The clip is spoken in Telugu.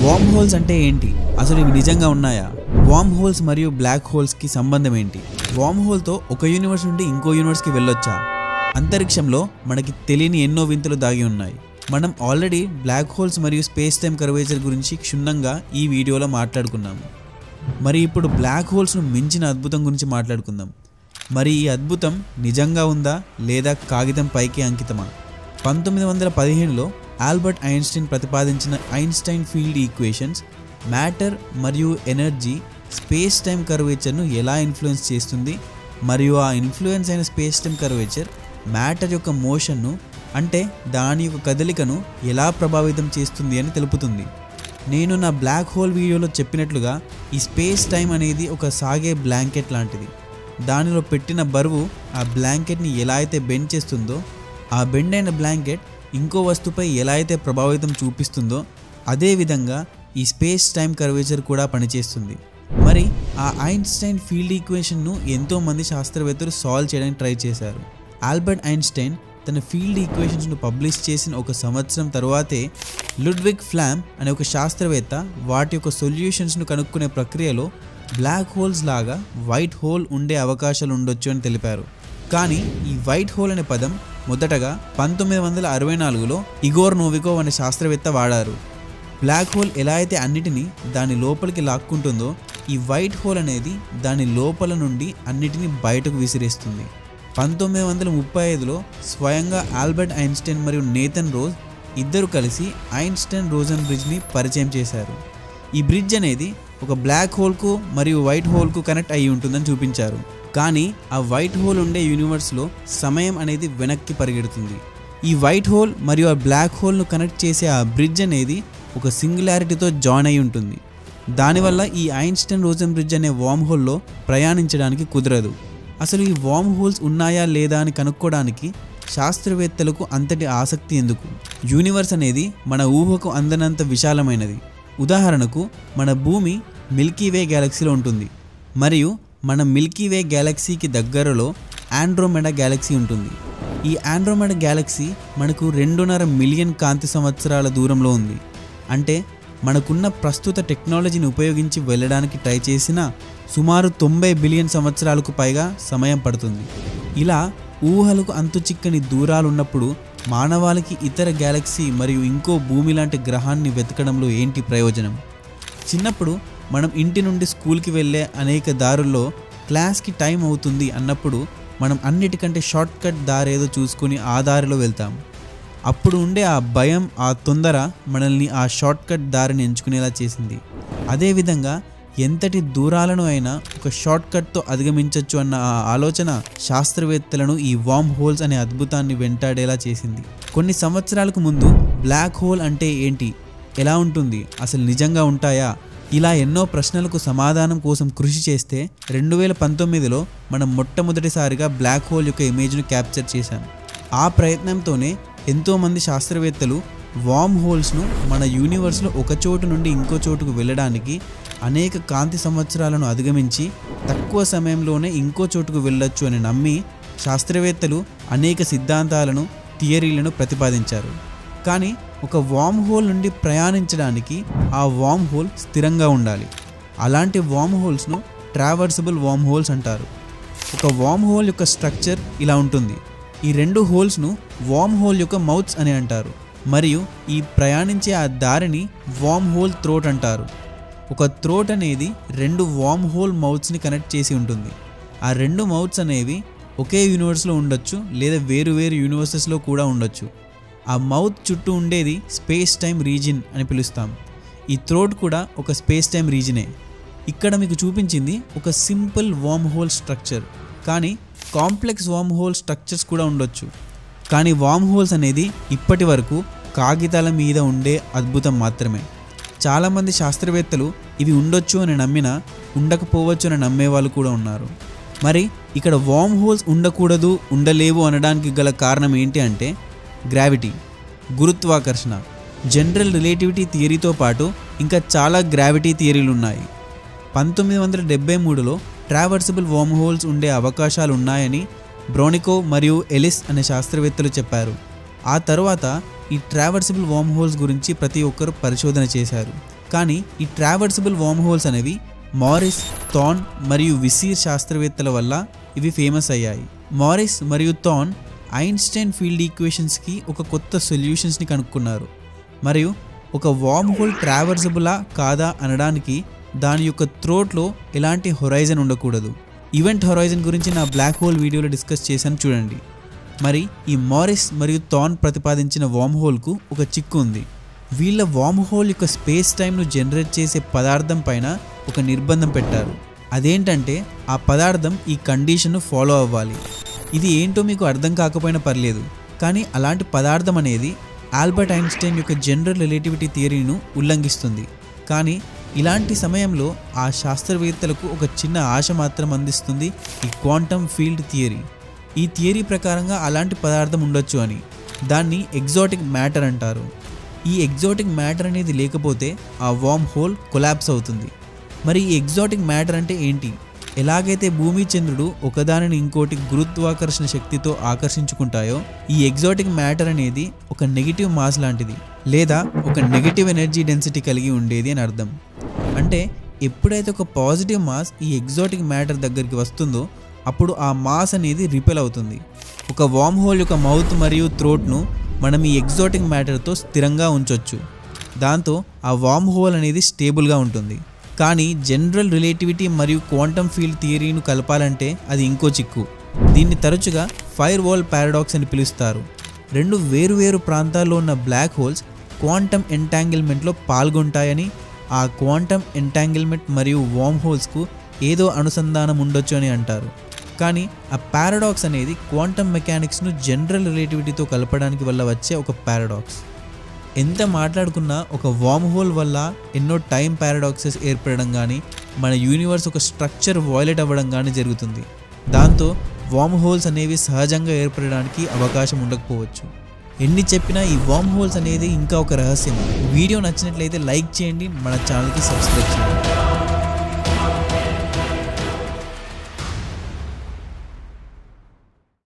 వామ్ హోల్స్ అంటే ఏంటి అసలు ఇవి నిజంగా ఉన్నాయా వామ్ హోల్స్ మరియు బ్లాక్ హోల్స్కి సంబంధం ఏంటి వామ్ హోల్తో ఒక యూనివర్స్ నుండి ఇంకో యూనివర్స్కి వెళ్ళొచ్చా అంతరిక్షంలో మనకి తెలియని ఎన్నో వింతలు దాగి ఉన్నాయి మనం ఆల్రెడీ బ్లాక్ హోల్స్ మరియు స్పేస్ టైం కర్వేచర్ గురించి క్షుణ్ణంగా ఈ వీడియోలో మాట్లాడుకున్నాము మరి ఇప్పుడు బ్లాక్ హోల్స్ను మించిన అద్భుతం గురించి మాట్లాడుకుందాం మరి ఈ అద్భుతం నిజంగా ఉందా లేదా కాగితం పైకి అంకితమా పంతొమ్మిది వందల పదిహేనులో ఆల్బర్ట్ ఐన్స్టీన్ ప్రతిపాదించిన ఐన్స్టైన్ ఫీల్డ్ ఈక్వేషన్స్ మ్యాటర్ మరియు ఎనర్జీ స్పేస్ టైం కర్వేచర్ను ఎలా ఇన్ఫ్లుయెన్స్ చేస్తుంది మరియు ఆ ఇన్ఫ్లుయెన్స్ అయిన స్పేస్ టైం కర్వేచర్ మ్యాటర్ యొక్క మోషన్ను అంటే దాని యొక్క కదలికను ఎలా ప్రభావితం చేస్తుంది అని తెలుపుతుంది నేను నా బ్లాక్ హోల్ వీడియోలో చెప్పినట్లుగా ఈ స్పేస్ టైం అనేది ఒక సాగే బ్లాంకెట్ లాంటిది దానిలో పెట్టిన బరువు ఆ బ్లాంకెట్ని ఎలా అయితే బెండ్ చేస్తుందో ఆ బెండ్ అయిన బ్లాంకెట్ ఇంకో వస్తువుపై ఎలా అయితే ప్రభావితం చూపిస్తుందో అదేవిధంగా ఈ స్పేస్ టైం కర్వేచర్ కూడా పనిచేస్తుంది మరి ఆ ఐన్స్టైన్ ఫీల్డ్ ఈక్వేషన్ను ఎంతోమంది శాస్త్రవేత్తలు సాల్వ్ చేయడానికి ట్రై చేశారు ఆల్బర్ట్ ఐన్స్టైన్ తన ఫీల్డ్ ఈక్వేషన్స్ను పబ్లిష్ చేసిన ఒక సంవత్సరం తరువాతే లుడ్విగ్ ఫ్లామ్ అనే ఒక శాస్త్రవేత్త వాటి యొక్క సొల్యూషన్స్ను కనుక్కునే ప్రక్రియలో బ్లాక్ హోల్స్ లాగా వైట్ హోల్ ఉండే అవకాశాలు ఉండొచ్చు అని తెలిపారు కానీ ఈ వైట్ హోల్ అనే పదం మొదటగా పంతొమ్మిది వందల అరవై నాలుగులో ఇగోర్ నోవికో అనే శాస్త్రవేత్త వాడారు బ్లాక్ హోల్ ఎలా అయితే అన్నిటినీ దాని లోపలికి లాక్కుంటుందో ఈ వైట్ హోల్ అనేది దాని లోపల నుండి అన్నిటినీ బయటకు విసిరేస్తుంది పంతొమ్మిది వందల ముప్పై ఐదులో స్వయంగా ఆల్బర్ట్ ఐన్స్టైన్ మరియు నేతన్ రోజ్ ఇద్దరు కలిసి ఐన్స్టైన్ రోజన్ బ్రిడ్జ్ని పరిచయం చేశారు ఈ బ్రిడ్జ్ అనేది ఒక బ్లాక్ హోల్కు మరియు వైట్ హోల్కు కనెక్ట్ అయి ఉంటుందని చూపించారు కానీ ఆ వైట్ హోల్ ఉండే యూనివర్స్లో సమయం అనేది వెనక్కి పరిగెడుతుంది ఈ వైట్ హోల్ మరియు ఆ బ్లాక్ హోల్ను కనెక్ట్ చేసే ఆ బ్రిడ్జ్ అనేది ఒక సింగులారిటీతో జాయిన్ అయి ఉంటుంది దానివల్ల ఈ ఐన్స్టైన్ రోజన్ బ్రిడ్జ్ అనే వామ్ హోల్లో ప్రయాణించడానికి కుదరదు అసలు ఈ వామ్ హోల్స్ ఉన్నాయా లేదా అని కనుక్కోవడానికి శాస్త్రవేత్తలకు అంతటి ఆసక్తి ఎందుకు యూనివర్స్ అనేది మన ఊహకు అందనంత విశాలమైనది ఉదాహరణకు మన భూమి మిల్కీవే గ్యాలక్సీలో ఉంటుంది మరియు మన మిల్కీవే గ్యాలక్సీకి దగ్గరలో ఆండ్రోమెడా గ్యాలక్సీ ఉంటుంది ఈ ఆండ్రోమెడా గ్యాలక్సీ మనకు రెండున్నర మిలియన్ కాంతి సంవత్సరాల దూరంలో ఉంది అంటే మనకున్న ప్రస్తుత టెక్నాలజీని ఉపయోగించి వెళ్ళడానికి ట్రై చేసిన సుమారు తొంభై బిలియన్ సంవత్సరాలకు పైగా సమయం పడుతుంది ఇలా ఊహలకు అంతు చిక్కని దూరాలు ఉన్నప్పుడు మానవాళికి ఇతర గ్యాలక్సీ మరియు ఇంకో భూమి లాంటి గ్రహాన్ని వెతకడంలో ఏంటి ప్రయోజనం చిన్నప్పుడు మనం ఇంటి నుండి స్కూల్కి వెళ్ళే అనేక దారుల్లో క్లాస్కి టైం అవుతుంది అన్నప్పుడు మనం అన్నిటికంటే షార్ట్ కట్ దారేదో చూసుకుని ఆ దారిలో వెళ్తాం అప్పుడు ఉండే ఆ భయం ఆ తొందర మనల్ని ఆ షార్ట్ కట్ దారిని ఎంచుకునేలా చేసింది అదేవిధంగా ఎంతటి దూరాలను అయినా ఒక షార్ట్ కట్తో అధిగమించవచ్చు అన్న ఆ ఆలోచన శాస్త్రవేత్తలను ఈ వామ్ హోల్స్ అనే అద్భుతాన్ని వెంటాడేలా చేసింది కొన్ని సంవత్సరాలకు ముందు బ్లాక్ హోల్ అంటే ఏంటి ఎలా ఉంటుంది అసలు నిజంగా ఉంటాయా ఇలా ఎన్నో ప్రశ్నలకు సమాధానం కోసం కృషి చేస్తే రెండు వేల పంతొమ్మిదిలో మనం మొట్టమొదటిసారిగా బ్లాక్ హోల్ యొక్క ఇమేజ్ను క్యాప్చర్ చేశాం ఆ ప్రయత్నంతోనే ఎంతోమంది శాస్త్రవేత్తలు వామ్ హోల్స్ను మన యూనివర్స్లో ఒక చోటు నుండి ఇంకో చోటుకు వెళ్ళడానికి అనేక కాంతి సంవత్సరాలను అధిగమించి తక్కువ సమయంలోనే ఇంకో చోటుకు వెళ్ళొచ్చు అని నమ్మి శాస్త్రవేత్తలు అనేక సిద్ధాంతాలను థియరీలను ప్రతిపాదించారు కానీ ఒక వామ్ హోల్ నుండి ప్రయాణించడానికి ఆ వామ్ హోల్ స్థిరంగా ఉండాలి అలాంటి వామ్ హోల్స్ను ట్రావర్సబుల్ వామ్ హోల్స్ అంటారు ఒక వామ్ హోల్ యొక్క స్ట్రక్చర్ ఇలా ఉంటుంది ఈ రెండు హోల్స్ను వామ్ హోల్ యొక్క మౌత్స్ అని అంటారు మరియు ఈ ప్రయాణించే ఆ దారిని వామ్ హోల్ థ్రోట్ అంటారు ఒక థ్రోట్ అనేది రెండు వామ్ హోల్ మౌత్స్ని కనెక్ట్ చేసి ఉంటుంది ఆ రెండు మౌత్స్ అనేవి ఒకే యూనివర్స్లో ఉండొచ్చు లేదా వేరు వేరు యూనివర్సెస్లో కూడా ఉండొచ్చు ఆ మౌత్ చుట్టూ ఉండేది స్పేస్ టైం రీజిన్ అని పిలుస్తాం ఈ థ్రోట్ కూడా ఒక స్పేస్ టైం రీజనే ఇక్కడ మీకు చూపించింది ఒక సింపుల్ వామ్ హోల్ స్ట్రక్చర్ కానీ కాంప్లెక్స్ వామ్ హోల్ స్ట్రక్చర్స్ కూడా ఉండొచ్చు కానీ వామ్ హోల్స్ అనేది ఇప్పటి వరకు కాగితాల మీద ఉండే అద్భుతం మాత్రమే చాలామంది శాస్త్రవేత్తలు ఇవి ఉండొచ్చు అని నమ్మినా ఉండకపోవచ్చు అని నమ్మే వాళ్ళు కూడా ఉన్నారు మరి ఇక్కడ వామ్ హోల్స్ ఉండకూడదు ఉండలేవు అనడానికి గల కారణం ఏంటి అంటే గ్రావిటీ గురుత్వాకర్షణ జనరల్ రిలేటివిటీ థియరీతో పాటు ఇంకా చాలా గ్రావిటీ థియరీలు ఉన్నాయి పంతొమ్మిది వందల డెబ్బై మూడులో ట్రావర్సబుల్ వామ్ హోల్స్ ఉండే అవకాశాలు ఉన్నాయని బ్రోనికో మరియు ఎలిస్ అనే శాస్త్రవేత్తలు చెప్పారు ఆ తర్వాత ఈ ట్రావర్సబుల్ వామ్ హోల్స్ గురించి ప్రతి ఒక్కరు పరిశోధన చేశారు కానీ ఈ ట్రావర్సిబుల్ వామ్ హోల్స్ అనేవి మారిస్ థాన్ మరియు విసీర్ శాస్త్రవేత్తల వల్ల ఇవి ఫేమస్ అయ్యాయి మారిస్ మరియు థాన్ ఐన్స్టైన్ ఫీల్డ్ ఈక్వేషన్స్కి ఒక కొత్త సొల్యూషన్స్ని కనుక్కున్నారు మరియు ఒక వామ్ హోల్ ట్రావర్సబులా కాదా అనడానికి దాని యొక్క త్రోట్లో ఎలాంటి హొరైజన్ ఉండకూడదు ఈవెంట్ హొరైజన్ గురించి నా బ్లాక్ హోల్ వీడియోలో డిస్కస్ చేశాను చూడండి మరి ఈ మారిస్ మరియు థాన్ ప్రతిపాదించిన వామ్ హోల్కు ఒక చిక్కు ఉంది వీళ్ళ వామ్ హోల్ యొక్క స్పేస్ టైంను జనరేట్ చేసే పదార్థం పైన ఒక నిర్బంధం పెట్టారు అదేంటంటే ఆ పదార్థం ఈ కండిషన్ను ఫాలో అవ్వాలి ఇది ఏంటో మీకు అర్థం కాకపోయినా పర్లేదు కానీ అలాంటి పదార్థం అనేది ఆల్బర్ట్ ఐన్స్టైన్ యొక్క జనరల్ రిలేటివిటీ థియరీను ఉల్లంఘిస్తుంది కానీ ఇలాంటి సమయంలో ఆ శాస్త్రవేత్తలకు ఒక చిన్న ఆశ మాత్రం అందిస్తుంది ఈ క్వాంటమ్ ఫీల్డ్ థియరీ ఈ థియరీ ప్రకారంగా అలాంటి పదార్థం ఉండొచ్చు అని దాన్ని ఎగ్జాటిక్ మ్యాటర్ అంటారు ఈ ఎగ్జాటిక్ మ్యాటర్ అనేది లేకపోతే ఆ వామ్ హోల్ కొలాప్స్ అవుతుంది మరి ఈ ఎగ్జాటిక్ మ్యాటర్ అంటే ఏంటి ఎలాగైతే భూమి చంద్రుడు ఒకదానిని ఇంకోటి గురుత్వాకర్షణ శక్తితో ఆకర్షించుకుంటాయో ఈ ఎగ్జాటిక్ మ్యాటర్ అనేది ఒక నెగిటివ్ మాస్ లాంటిది లేదా ఒక నెగిటివ్ ఎనర్జీ డెన్సిటీ కలిగి ఉండేది అని అర్థం అంటే ఎప్పుడైతే ఒక పాజిటివ్ మాస్ ఈ ఎగ్జాటిక్ మ్యాటర్ దగ్గరికి వస్తుందో అప్పుడు ఆ మాస్ అనేది రిపెల్ అవుతుంది ఒక వామ్ హోల్ యొక్క మౌత్ మరియు థ్రోట్ను మనం ఈ ఎగ్జాటిక్ మ్యాటర్తో స్థిరంగా ఉంచవచ్చు దాంతో ఆ వామ్ హోల్ అనేది స్టేబుల్గా ఉంటుంది కానీ జనరల్ రిలేటివిటీ మరియు క్వాంటమ్ ఫీల్డ్ థియరీను కలపాలంటే అది ఇంకో చిక్కు దీన్ని తరచుగా ఫైర్ వాల్ పారాడాక్స్ అని పిలుస్తారు రెండు వేరువేరు ప్రాంతాల్లో ఉన్న బ్లాక్ హోల్స్ క్వాంటమ్ ఎంటాంగిల్మెంట్లో పాల్గొంటాయని ఆ క్వాంటమ్ ఎంటాంగిల్మెంట్ మరియు వామ్ హోల్స్కు ఏదో అనుసంధానం ఉండొచ్చు అని అంటారు కానీ ఆ పారాడాక్స్ అనేది క్వాంటమ్ మెకానిక్స్ను జనరల్ రిలేటివిటీతో కలపడానికి వల్ల వచ్చే ఒక పారాడాక్స్ ఎంత మాట్లాడుకున్నా ఒక వామ్ హోల్ వల్ల ఎన్నో టైం పారాడాక్సెస్ ఏర్పడడం కానీ మన యూనివర్స్ ఒక స్ట్రక్చర్ వాయిలెట్ అవ్వడం కానీ జరుగుతుంది దాంతో వామ్ హోల్స్ అనేవి సహజంగా ఏర్పడడానికి అవకాశం ఉండకపోవచ్చు ఎన్ని చెప్పినా ఈ వామ్ హోల్స్ అనేది ఇంకా ఒక రహస్యం వీడియో నచ్చినట్లయితే లైక్ చేయండి మన ఛానల్కి సబ్స్క్రైబ్ చేయండి